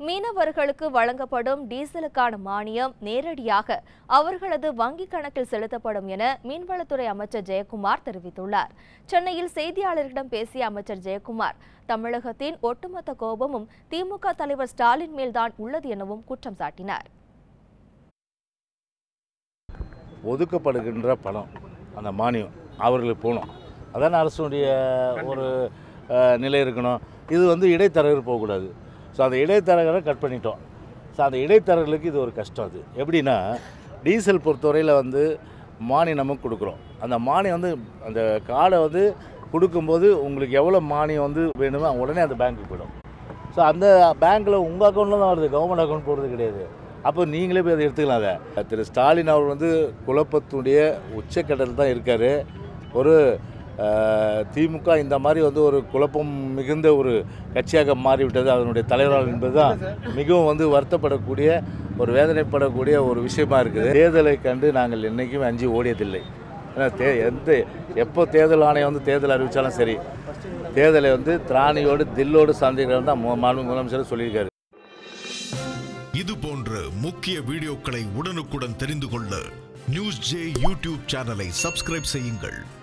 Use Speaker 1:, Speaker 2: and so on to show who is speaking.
Speaker 1: மீனவர்களுக்கு வழங்கப்படும் டீசலுக்கான மானியம் நேரடியாக அவர்களது வங்கிக் கணக்கில் செலுத்தப்படும் என மீன்வளத்துறை அமைச்சர் ஜெயக்குமார் தெரிவித்துள்ளார் சென்னையில் செய்தியாளர்களிடம் பேசிய அமைச்சர் ஜெயக்குமார் தமிழகத்தின் ஒட்டுமொத்த கோபமும் திமுக தலைவர் ஸ்டாலின் மேல்தான் உள்ளது எனவும் குற்றம் சாட்டினார்
Speaker 2: ஒதுக்கப்படுகின்ற பணம் அந்த மானியம் அவர்களுக்கு போகணும் அதான அரசுடைய ஒரு அஹ், நிலை இருக்கணும் இது வந்து இடைத்தரகர் போகக்கூடாது ஸோ அந்த இடைத்தரகரை கட் பண்ணிட்டோம் ஸோ அந்த இடைத்தரகர்களுக்கு இது ஒரு கஷ்டம் அது எப்படின்னா டீசல் பொறுத்தவரையில் வந்து மானியம் நமக்கு கொடுக்குறோம் அந்த மானியம் வந்து அந்த கார்டை வந்து கொடுக்கும்போது உங்களுக்கு எவ்வளோ மானியம் வந்து வேணுமோ உடனே அந்த பேங்க்குக்கு போயிடும் ஸோ அந்த பேங்க்கில் உங்கள் அக்கௌண்ட்டில் தான் வருது கவர்மெண்ட் அக்கௌண்ட் போகிறது கிடையாது அப்போ நீங்களே போய் அதை எடுத்துக்கலாம் அதை திரு ஸ்டாலின் அவர் வந்து குழப்பத்துடைய உச்சக்கட்டத்தில் தான் இருக்கார் ஒரு அஹ், திமுக இந்த மாதிரி வந்து ஒரு குழப்பம் மிகுந்த ஒரு கட்சியாக மாறிவிட்டது அதனுடைய தலைவரால் என்பது தான் மிகவும் வந்து வருத்தப்படக்கூடிய ஒரு வேதனைப்படக்கூடிய ஒரு விஷயமா இருக்குது தேர்தலை கண்டு நாங்கள் என்றைக்குமே அஞ்சு ஓடியதில்லை ஏன்னா தே எந்த எப்போ தேர்தல் ஆணையம் வந்து தேர்தல் அறிவித்தாலும் சரி தேர்தலை வந்து திராணியோடு தில்லோடு சார்ந்திருக்கிறவன் தான் மு- மாண்பு முதலமைச்சர் சொல்லியிருக்காரு
Speaker 3: இது போன்ற முக்கிய வீடியோக்களை உடனுக்குடன் தெரிந்து கொள்ள நியூஸ் ஜே யூடியூப் சேனலை சப்ஸ்கிரைப் செய்யுங்கள்